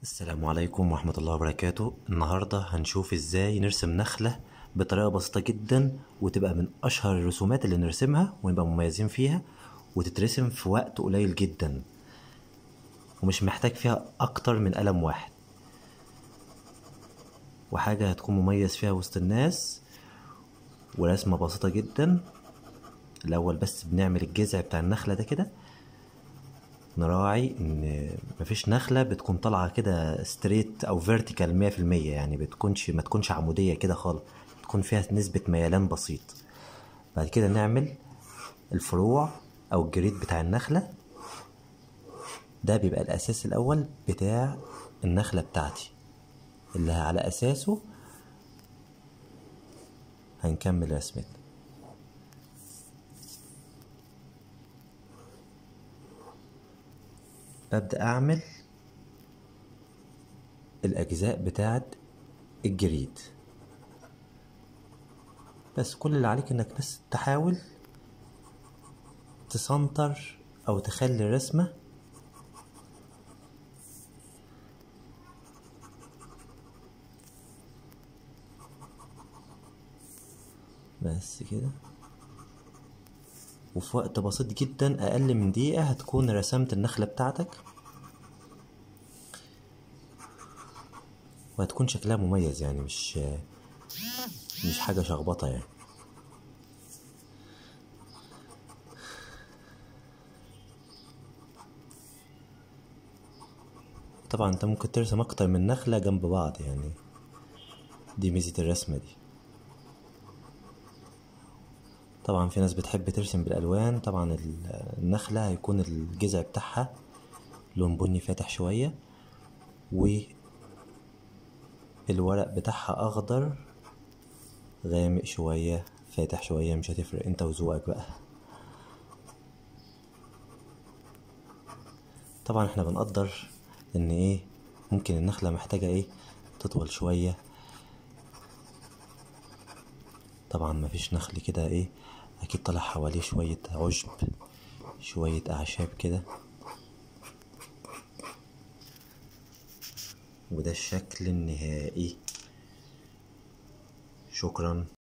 السلام عليكم ورحمة الله وبركاته النهاردة هنشوف ازاي نرسم نخلة بطريقة بسيطة جدا وتبقى من أشهر الرسومات اللي نرسمها ونبقى مميزين فيها وتترسم في وقت قليل جدا ومش محتاج فيها أكتر من قلم واحد وحاجة هتكون مميز فيها وسط الناس ورسمة بسيطة جدا الأول بس بنعمل الجذع بتاع النخلة ده كده نراعي ان مفيش نخله بتكون طالعه كده ستريت او فيرتيكال مية في المية يعني بتكونش ما تكونش عموديه كده خالص تكون فيها نسبه ميلان بسيط بعد كده نعمل الفروع او الجريد بتاع النخله ده بيبقى الاساس الاول بتاع النخله بتاعتي اللي على اساسه هنكمل رسمتنا ببدأ أعمل الأجزاء بتاعت الجريد بس كل اللي عليك إنك بس تحاول تسنتر أو تخلي الرسمة بس كده وفي وقت بسيط جدا اقل من دقيقة هتكون رسمت النخلة بتاعتك وهتكون شكلها مميز يعني مش مش حاجة شخبطة يعني طبعا انت ممكن ترسم اكتر من نخلة جنب بعض يعني دي ميزة الرسمة دي طبعا في ناس بتحب ترسم بالالوان طبعا النخله هيكون الجذع بتاعها لون بني فاتح شويه والورق بتاعها اخضر غامق شويه فاتح شويه مش هتفرق انت وذوقك بقى طبعا احنا بنقدر ان ايه ممكن النخله محتاجه ايه تطول شويه طبعا مفيش نخل كده ايه اكيد طلع حواليه شوية عشب شوية اعشاب كده وده الشكل النهائي شكرا